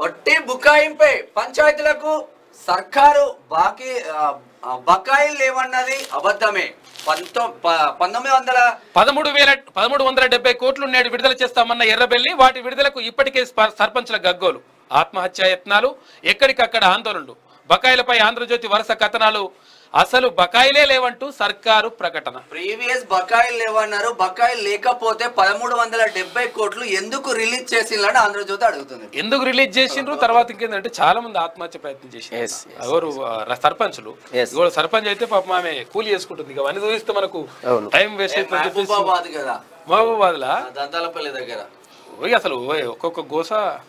ఒట్టి బుకాయింపై పంచాయతీలకు సర్కారు బాకీ ఆ, ఆ, బకాయిలు లేవన్నది అబద్ధమే పంతొ ప- పంతొమ్మిది వందల పదమూడు వేల పదమూడు వందల డెబ్బై కోట్లు నేడు విడుదల చేస్తామన్న ఎర్రబెల్లి వాటి విడుదలకు ఇప్పటికే స్ప- సర్పంచుల గగ్గోలు ఆత్మహత్యా యత్నాలు ఎక్కడికక్కడ ఆందోళనలు బకాయిలపై ఆంధ్రజ్యోతి వరుస కథనాలు అసలు బకాయిలే లేవంటూ సర్కారు ప్రకటన ప్రీవియస్ బకాయిలు లేవన్నారు బకాయిలు లేకపోతే పదమూడు వందల డెబ్బై కోట్లు ఎందుకు రిలీజ్ చేసిందని ఆంధ్రజ్యోతి అడుగుతుంది ఎందుకు రిలీజ్ చేసిండ్రు తర్వాత ఇంకేంటంటే చాలా మంది ఆత్మహత్య ప్రయత్నం Yes, చేసిండ్రు yes. ఎవరు ఆ, సర్పంచులు Yes. ఇవాళ సర్పంచ్ అయితే పాపం ఆమె కూలి చేసుకుంటుంది ఇక అవన్నీ చూపిస్తే మనకు అవును. టైం వేస్ట్ అవుతుంది చెప్పేసి మహబూబాబాద్ కదా మహబూబాద్ లా ఆ దంతాలపల్లి దగ్గర ఓయ్ అసలు ఓయ్ ఒక్కొక్క గోస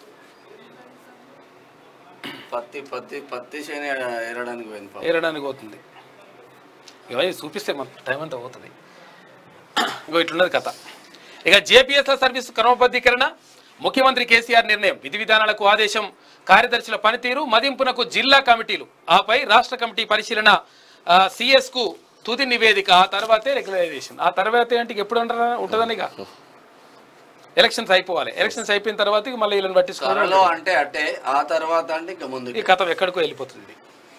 పత్తి పత్తి పత్తి చేను ఎరడానికి పోయింది పాపం. ఏరడానికి పోతుంది ఇవన్నీ చూపిస్తే మన టైం అంతా పోతుంది ఇంకో ఇట్లున్నది కథ ఇక జేపీఎస్ల సర్వీస్ క్రమబద్ధీకరణ ముఖ్యమంత్రి కేసీఆర్ నిర్ణయం విధి విధానాలకు ఆదేశం కార్యదర్శుల పనితీరు మదింపునకు జిల్లా కమిటీలు ఆపై రాష్ట్ర కమిటీ పరిశీలన సిఎస్ కు తుది నివేదిక ఆ తర్వాతే రెగ్యులరైజేషన్ ఆ తర్వాత ఏంటి ఎప్పుడు అంటారా ఉంటుందని ఇక ఎలక్షన్స్ అయిపోవాలి ఎలక్షన్స్ అయిపోయిన తర్వాత ఇక మళ్ళీ వీళ్ళని పట్టించుకోవడం త్వరలో అంటే అట్టే ఆ తర్వాత అంటే ఇంకా ముందు ఈ కథ ఎక్కడికో వెళ్ళిపోతుంది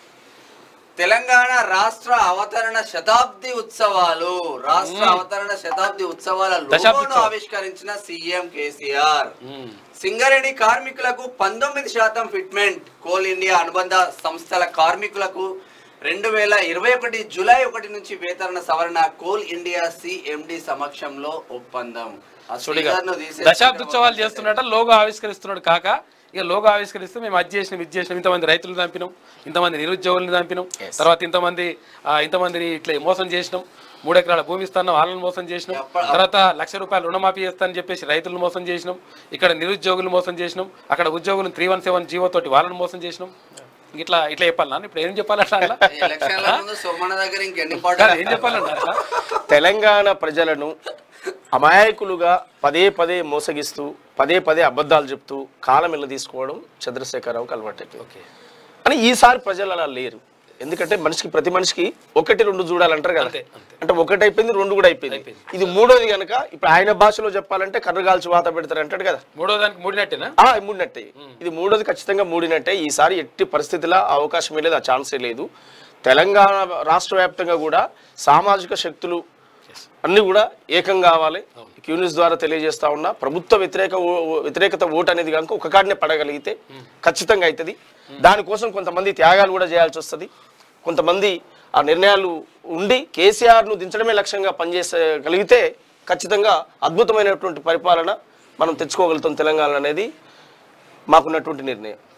తెలంగాణ రాష్ట్ర అవతరణ శతాబ్ది ఉత్సవాలు రాష్ట్ర అవతరణ శతాబ్ది ఉత్సవాల దశాబ్ది లోగోను ఉత్సవం. ఆవిష్కరించిన సీఎం కేసీఆర్ ఉమ్. సింగరేణి కార్మికులకు పంతొమ్మిది శాతం ఫిట్మెంట్ కోల్ ఇండియా అనుబంధ సంస్థల కార్మికులకు రెండు వేల ఇరవై ఒకటి జూలై ఒకటి నుంచి వేతన సవరణ కోల్ ఇండియా సిఎండి సమక్షంలో ఒప్పందం ఆ చూడిగా శ్రీధర్ను తీసేసి దశాబ్ది ఉత్సవాలు చేస్తున్నట లోగో ఆవిష్కరిస్తున్నాడు కాక ఇక లోగో ఆవిష్కరిస్తే మేము అది చేసినాం ఇది చేసినాం ఇంతమంది రైతులు చంపినాం ఇంతమంది నిరుద్యోగులను చంపినాం తర్వాత ఇంతమంది ఆ, ఇంతమందిని ఇట్లా మోసం చేసినాం మూడు ఎకరాల భూమి ఇస్తాను వాళ్ళని మోసం చేసినాం ఎప్ప- తర్వాత లక్ష రూపాయలు రుణమాఫీ చేస్తానని చెప్పేసి రైతులను మోసం చేసినాం ఇక్కడ నిరుద్యోగులు మోసం చేసినాం అక్కడ ఉద్యోగులు త్రీ వన్ సెవెన్ జీవో తోటి వాళ్ళని మోసం చేసినాం ఇట్లా ఇట్లా చెప్పాలన్నా ఇప్పుడు ఏం చెప్పాలన్నా అట్లా? ఈ ఎలక్షన్ల ముందు సోమన్న దగ్గర ఇంకెన్ని కాదు, పాటలు ఏం చెప్పాలన్నా అట్లా తెలంగాణ ప్రజలను అమాయకులుగా పదే పదే మోసగిస్తూ పదే పదే అబద్ధాలు చెప్తూ కాలం వెళ్ళ తీసుకోవడం చంద్రశేఖరరావుకి అలవాటైపోయింది ఓకే అని ఈసారి ప్రజలు అలా లేరు ఎందుకంటే మనిషికి ప్రతి మనిషికి ఒకటి రెండు చూడాలంటారు కదా అంతే, అంతే. అంటే ఒకటి అయిపోయింది రెండు కూడా అయిపోయింది ఇది మూడోది కనుక ఇప్పుడు ఆయన భాషలో చెప్పాలంటే కర్రగాల్చి వాత పెడతారు అంటాడు కదా మూడో దానికి మూడినట్టేనా ఆ మూడినట్టే ఇది మూడోది ఖచ్చితంగా మూడినట్టే ఈసారి ఎట్టి పరిస్థితిలో ఆ అవకాశమే లేదు ఆ ఛాన్సే లేదు తెలంగాణ రాష్ట్ర వ్యాప్తంగా కూడా సామాజిక శక్తులు అన్ని కూడా ఏకం కావాలి క్యూనిస్ ద్వారా తెలియజేస్తా ఉన్నా ప్రభుత్వ వ్యతిరేక ఓ- ఓ- వ్యతిరేకత ఓటు అనేది కనుక ఒక కాడినే పడగలిగితే ఖచ్చితంగా అవుతుంది దానికోసం కొంతమంది త్యాగాలు కూడా చేయాల్సి వస్తుంది కొంతమంది ఆ నిర్ణయాలు ఉండి కేసీఆర్ను దించడమే లక్ష్యంగా పనిచేసగలిగితే ఖచ్చితంగా అద్భుతమైనటువంటి పరిపాలన మనం తెచ్చుకోగలుగుతాం తెలంగాణ అనేది మాకున్నటువంటి నిర్ణయం